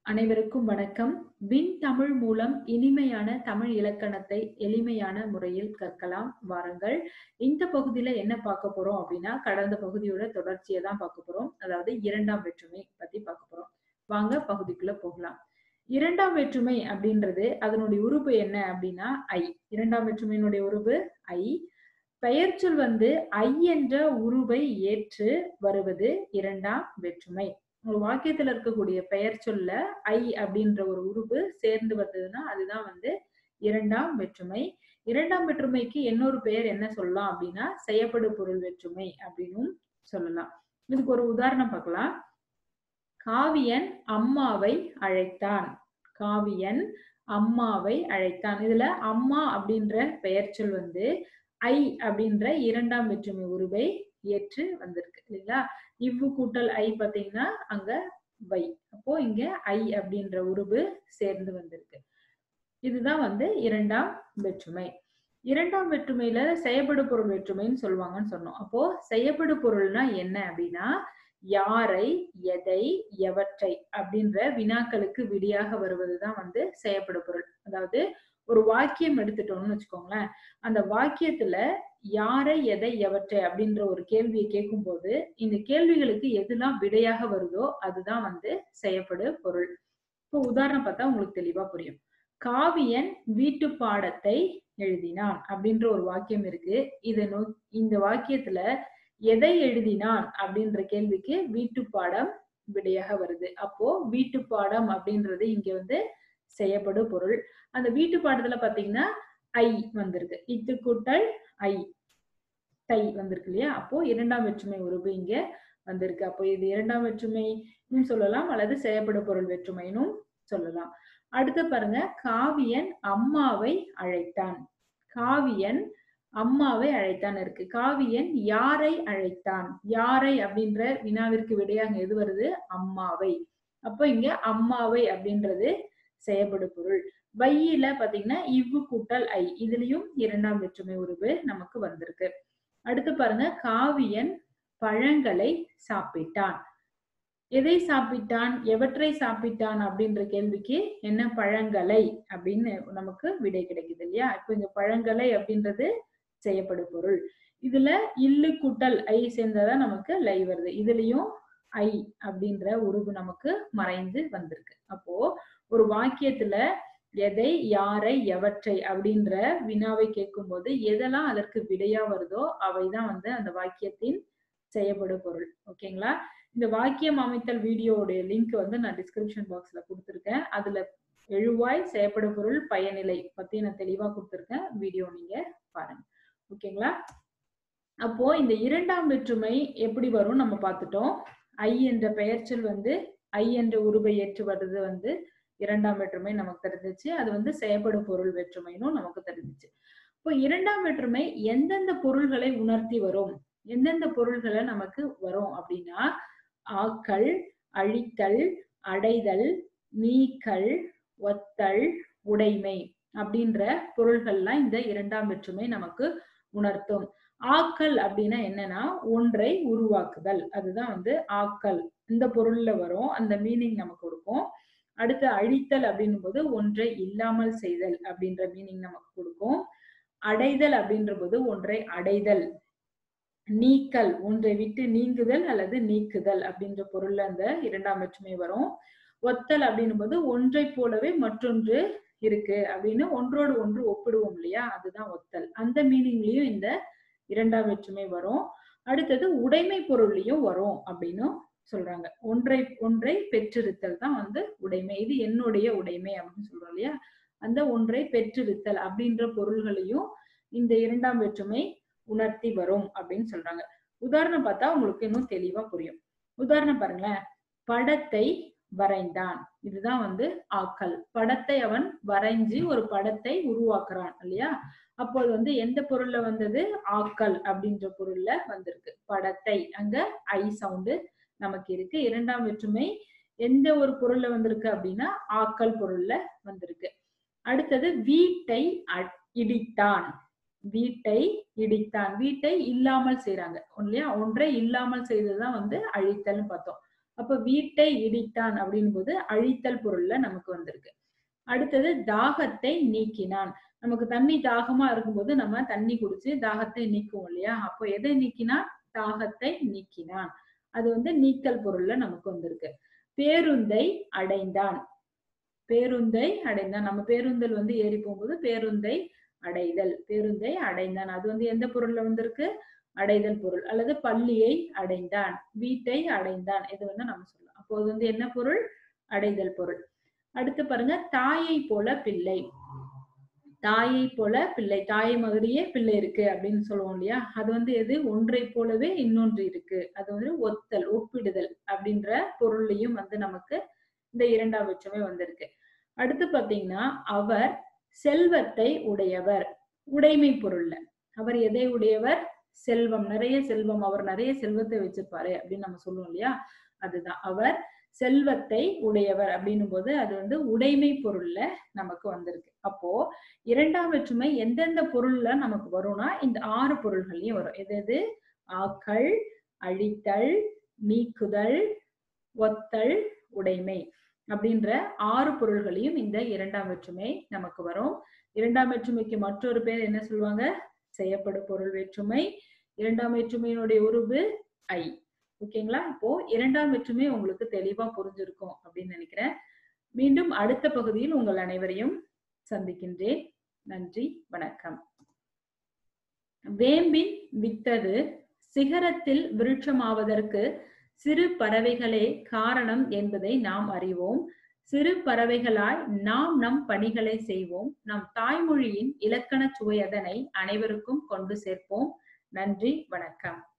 அனைவருக்கும் வணக்கம். விண் தமிழ் மூலம் இனிமையான தமிழ் இலக்கணத்தை எளிமையான முறையில் கற்கலாம் வாருங்கள். இந்த பகுதியில என்ன பார்க்க போறோம் அப்படின்னா, கடந்த பகுதியோட தொடர்ச்சிய தான் பார்க்க போறோம். அதாவது 2ஆம் வேற்றுமை பத்தி பார்க்க போறோம். வாங்க பகுதிக்குள்ள போகலாம். 2ஆம் வேற்றுமை அப்படின்றது அதனுடைய உருபு என்ன அப்படின்னா ஐ. 2ஆம் வேற்றுமையினுடைய உருபு ஐ. பெயர்ச்சொல் வந்து ஐ என்ற உருவை ஏற்று வருவது 2ஆம் வேற்றுமை. ஒரு வாக்கியத்துல இருக்கக்கூடிய பெயர்ச்சொல்ல ஐ அப்படின்ற ஒரு உருவு சேர்ந்து வந்ததுன்னா, அதுதான் வந்து 2ஆம் வேற்றுமை. 2ஆம் வேற்றுமைக்கு இன்னொரு பெயர் என்ன சொல்லலாம் அப்படின்னா, செயப்படு பொருள் வேற்றுமை அப்படின்னும் சொல்லலாம். இதுக்கு ஒரு உதாரணம் பார்க்கலாம். காவியன் அம்மாவை அழைத்தான். காவியன் அம்மாவை அழைத்தான். இதுல அம்மா அப்படின்ற பெயர்ச்சொல் வந்து ஐ அப்படின்ற 2ஆம் வேற்றுமை உருவை ஏற்று வந்திருக்கு இல்லைங்களா? இவ்வு கூட்டல் ஐ பார்த்தீங்கன்னா, அங்க வை. அப்போ இங்க ஐ அப்படின்ற உருவு சேர்ந்து வந்திருக்கு. இதுதான் வந்து 2ஆம் வேற்றுமை. 2ஆம் வேற்றுமையில செயப்படு பொருள் வேற்றுமைன்னு சொல்லுவாங்கன்னு சொன்னோம். அப்போ செயப்படு பொருள்னா என்ன அப்படின்னா, யாரை, எதை, எவற்றை அப்படின்ற வினாக்களுக்கு விடியாக வருவதுதான் வந்து செயப்படு பொருள். அதாவது ஒரு வாக்கியம் எடுத்துட்டோம்னு வச்சுக்கோங்களேன். அந்த வாக்கியத்துல யாரை, எதை, எவற்றை அப்படின்ற ஒரு கேள்விய கேட்கும்போது, இந்த கேள்விகளுக்கு எதெல்லாம் விடையாக வருதோ அதுதான் வந்து செயப்படு பொருள். இப்போ உதாரணம் பார்த்தா உங்களுக்கு தெளிவா புரியும். காவியன் வீட்டு பாடத்தை எழுதினான் அப்படின்ற ஒரு வாக்கியம் இருக்கு. இத நோ இந்த வாக்கியத்துல எதை எழுதினான் அப்படின்ற கேள்விக்கு வீட்டு பாடம் விடையாக வருது. அப்போ வீட்டு பாடம் அப்படின்றது இங்க வந்து செயப்படு பொருள். அந்த வீட்டு பாடத்துல பார்த்தீங்கன்னா, ஐ வந்திருக்கு. இத்து கூட்டல் ஐ. தை வந்திருக்கு இல்லையா? அப்போ 2ஆம் வேற்றுமை உருவு இங்க வந்திருக்கு. அப்போ இது 2ஆம் வேற்றுமைன்னு சொல்லலாம் அல்லது செயப்படு பொருள் வேற்றுமைன்னும் சொல்லலாம். அடுத்து பாருங்க, காவியன் அம்மாவை அழைத்தான். காவியன் அம்மாவை அழைத்தான் இருக்கு. காவியன் யாரை அழைத்தான்? யாரை அப்படின்ற வினாவிற்கு விடையாக எது வருது? அம்மாவை. அப்போ இங்க அம்மாவை அப்படின்றது செயப்படு பொருள். வையில பார்த்தீங்கன்னா, இவ்வு கூட்டல் ஐ. இதுலயும் 2ஆம் வேற்றுமை உருவு நமக்கு வந்திருக்கு. அடுத்து பாருங்க, காவியன் பழங்களை சாப்பிட்டான். எதை சாப்பிட்டான்? எவற்றை சாப்பிட்டான்? அப்படின்ற கேள்விக்கு என்ன பழங்களை அப்படின்னு நமக்கு விடை கிடைக்குது இல்லையா? இப்ப இங்க பழங்களை அப்படின்றது செயப்படு பொருள். இதுல இல்லு கூட்டல் ஐ சேர்ந்ததா நமக்கு லை வருது. இதுலயும் ஐ அப்படின்ற உருவு நமக்கு மறைந்து வந்திருக்கு. அப்போ ஒரு வாக்கியத்துல எதை, யாரை, எவற்றை அப்படின்ற வினாவை கேட்கும்போது எதெல்லாம் அதற்கு விடையா வருதோ அவைதான் வந்து அந்த வாக்கியத்தின் செயப்படு பொருள். ஓகேங்களா? இந்த வாக்கியம் அமைத்தல் வீடியோவுடைய லிங்க் வந்து நான் டிஸ்கிரிப்ஷன் பாக்ஸ்ல குடுத்திருக்கேன். அதுல எழுவாய், செயப்படு பொருள், பயனிலை பத்தி நான் தெளிவா குடுத்திருக்கேன். வீடியோ நீங்க பாருங்க. ஓகேங்களா? அப்போ இந்த 2ஆம் வேற்றுமை எப்படி வரும் நம்ம பார்த்துட்டோம். ஐ என்ற பெயர்ச்சொல் வந்து ஐ என்ற உருவை ஏற்று வருது வந்து 2ஆம் வேற்றுமை நமக்கு தெரிஞ்சுச்சு. அது வந்து செயப்படு பொருள் வேற்றுமைன்னும் நமக்கு தெரிஞ்சுச்சு. இப்போ 2ஆம் வேற்றுமை எந்தெந்த பொருள்களை உணர்த்தி வரும்? எந்தெந்த பொருள்கள நமக்கு வரும் அப்படின்னா, ஆக்கல், அழித்தல், அடைதல், நீக்கல், ஒத்தல், உடைமை அப்படின்ற பொருள்கள்லாம் இந்த 2ஆம் வேற்றுமை நமக்கு உணர்த்தும். ஆக்கல் அப்படின்னா என்னன்னா, ஒன்றை உருவாக்குதல். அதுதான் வந்து ஆக்கல். இந்த பொருள்ல வரும். அந்த மீனிங் நமக்கு கொடுக்கும். அடுத்து அழித்தல் அப்படின்னும்போது ஒன்றை இல்லாமல் செய்தல் அப்படின்ற மீனிங் நமக்கு கொடுக்கும். அடைதல் அப்படின்றபோது ஒன்றை அடைதல். நீக்கல் ஒன்றை விட்டு நீங்குதல் அல்லது நீக்குதல் அப்படின்ற பொருள்ல அந்த 2ஆம் வேற்றுமை வரும். ஒத்தல் அப்படின்னும்போது ஒன்றைப் போலவே மற்றொன்று இருக்கு அப்படின்னு ஒன்றோடு ஒன்று ஒப்பிடுவோம் இல்லையா? அதுதான் ஒத்தல். அந்த மீனிங்லயும் இந்த 2ஆம் வேற்றுமை வரும். அடுத்தது உடைமை பொருள்லயும் வரும் அப்படின்னும் சொல்றாங்க. ஒன்றை ஒன்றை பெற்றிருத்தல் தான் வந்து உடைமை. இது என்னுடைய உடைமை அப்படின்னு சொல்றோம் இல்லையா? அந்த ஒன்றை பெற்றிருத்தல் அப்படின்ற பொருள்களையும் இந்த 2ஆம் வேற்றுமை உணர்த்தி வரும் அப்படின்னு சொல்றாங்க. உதாரணம் பார்த்தா உங்களுக்கு இன்னும் தெளிவா புரியும். உதாரணம் பாருங்களேன். படத்தை வரைந்தான். இதுதான் வந்து ஆக்கல். படத்தை அவன் வரைஞ்சு ஒரு படத்தை உருவாக்குறான் இல்லையா? அப்போ அது வந்து எந்த பொருள்ல வந்தது? ஆக்கல் அப்படின்ற பொருள்ல வந்திருக்கு. படத்தை அங்க ஐ சவுண்டு நமக்கு இருக்கு. 2ஆம் வேற்றுமை எந்த ஒரு பொருள்ல வந்திருக்கு அப்படின்னா, ஆக்கல் பொருள்ல வந்திருக்கு. அடுத்தது வீட்டை அ இடித்தான். வீட்டை இடித்தான். வீட்டை இல்லாமல் செய்றாங்க. இல்லையா? ஒன்றை இல்லாமல் செய்ததுதான் வந்து அழித்தல்னு பார்த்தோம். அப்ப வீட்டை இடித்தான் அப்படின் போது அழித்தல் பொருள்ல நமக்கு வந்திருக்கு அடுத்தது தாகத்தை நீக்கினான் நமக்கு தண்ணி தாகமா இருக்கும்போது நம்ம தண்ணி குடிச்சு தாகத்தை நீக்குவோம் இல்லையா அப்போ எதை நீக்கினான் தாகத்தை நீக்கினான் அது வந்து நீக்கல் பொருள்ல நமக்கு வந்திருக்கு பேருந்தை அடைந்தான் பேருந்தை அடைந்தான் நம்ம பேருந்தில் வந்து ஏறி போகும்போது பேருந்தை அடைதல் பேருந்தை அடைந்தான் அது வந்து எந்த பொருள்ல வந்திருக்கு அடைதல் பொருள் அல்லது பள்ளியை அடைந்தான் வீட்டை அடைந்தான் இது வந்து நம்ம சொல்லலாம் அப்போ அது வந்து என்ன பொருள் அடைதல் பொருள் அடுத்து பாருங்க தாயை போல பிள்ளை தாயை போல பிள்ளை தாயை மாதிரியே பிள்ளை இருக்கு அப்படின்னு சொல்லுவோம் இல்லையா அது வந்து எது ஒன்றை போலவே இன்னொன்று இருக்கு அது வந்து ஒத்தல் ஒப்பிடுதல் அப்படின்ற பொருள்லையும் வந்து நமக்கு இந்த இரண்டாம் பட்சமே வந்திருக்கு அடுத்து பாத்தீங்கன்னா அவர் செல்வத்தை உடையவர் உடைமை பொருள்ல அவர் எதை உடையவர் செல்வம் நிறைய செல்வம் அவர் நிறைய செல்வத்தை வச்சிருப்பாரு அப்படின்னு நம்ம சொல்லுவோம் இல்லையா அதுதான் அவர் செல்வத்தை உடையவர் அப்படின்னும் போது அது வந்து உடைமை பொருள்ல நமக்கு வந்திருக்கு அப்போ இரண்டாம் வேற்றுமை எந்தெந்த பொருள்ல நமக்கு வரும்னா இந்த ஆறு பொருள்கள்லயும் வரும் எது எது ஆக்கள் அழித்தல் நீக்குதல் ஒத்தல் உடைமை அப்படின்ற ஆறு பொருள்களையும் இந்த இரண்டாம் வேற்றுமை நமக்கு வரும் இரண்டாம் வேற்றுமைக்கு மற்றொரு பேர் என்ன சொல்லுவாங்க செய்யப்படும் பொருள் வேற்றுமை இரண்டாம் வேற்றுமையினுடைய உருவு ஐ ஓகேங்களா இப்போ இரண்டாம் வேற்றுமை உங்களுக்கு தெளிவா புரிஞ்சிருக்கும் அப்படின்னு நினைக்கிறேன் மீண்டும் அடுத்த பகுதியில் உங்கள் அனைவரையும் சந்திக்கின்றேன் நன்றி வணக்கம் வேம்பின் வித்தது சிகரத்தில் விருட்சமாவதற்கு சிறு பறவைகளே காரணம் என்பதை நாம் அறிவோம் சிறு பறவைகளாய் நாம் நம் பணிகளை செய்வோம் நம் தாய்மொழியின் இலக்கண சுவையதனை அனைவருக்கும் கொண்டு சேர்ப்போம் நன்றி வணக்கம்